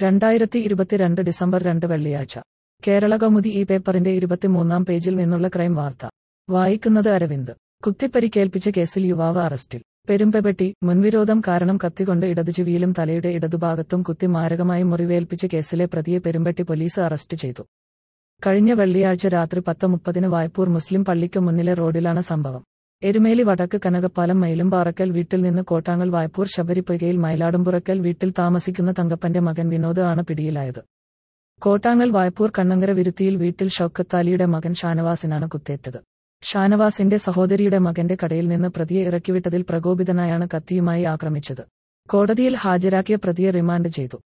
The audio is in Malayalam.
രണ്ടായിരത്തി ഇരുപത്തിരണ്ട് ഡിസംബർ രണ്ട് വെള്ളിയാഴ്ച കേരള കൗമുദി ഈ പേപ്പറിന്റെ ഇരുപത്തിമൂന്നാം പേജിൽ നിന്നുള്ള ക്രൈം വാർത്ത വായിക്കുന്നത് അരവിന്ദ് കുത്തിപ്പരിക്കേൽപ്പിച്ച കേസിൽ യുവാവ് അറസ്റ്റിൽ പെരുമ്പെപെട്ടി മുൻവിരോധം കാരണം കത്തികൊണ്ട് ഇടതുചെവിയിലും തലയുടെ ഇടതുഭാഗത്തും കുത്തി മാരകമായി മുറിവേൽപ്പിച്ച കേസിലെ പ്രതിയെ പെരുമ്പെട്ടി പോലീസ് അറസ്റ്റ് ചെയ്തു കഴിഞ്ഞ വെള്ളിയാഴ്ച രാത്രി പത്ത് മുപ്പതിന് വായ്പൂർ മുസ്ലിം പള്ളിക്ക് മുന്നിലെ റോഡിലാണ് സംഭവം എരുമേലി വടക്ക് കനകപ്പാലം മയിലുംപാറക്കൽ വീട്ടിൽ നിന്ന് കോട്ടാങ്ങൽ വായ്പൂർ ശബരിപ്പൊയ്കയിൽ മയിലാടുംപുറക്കൽ വീട്ടിൽ താമസിക്കുന്ന തങ്കപ്പന്റെ മകൻ വിനോദ് ആണ് പിടിയിലായത് കോട്ടാങ്ങൽ വായ്പൂർ കണ്ണങ്കര വിരുത്തിയിൽ വീട്ടിൽ ഷൌക്കത്താലിയുടെ മകൻ ഷാനവാസിനാണ് കുത്തേറ്റത് ഷാനവാസിന്റെ സഹോദരിയുടെ മകന്റെ കടയിൽ നിന്ന് പ്രതിയെ ഇറക്കിവിട്ടതിൽ പ്രകോപിതനായാണ് കത്തിയുമായി ആക്രമിച്ചത് കോടതിയിൽ ഹാജരാക്കിയ പ്രതിയെ റിമാൻഡ് ചെയ്തു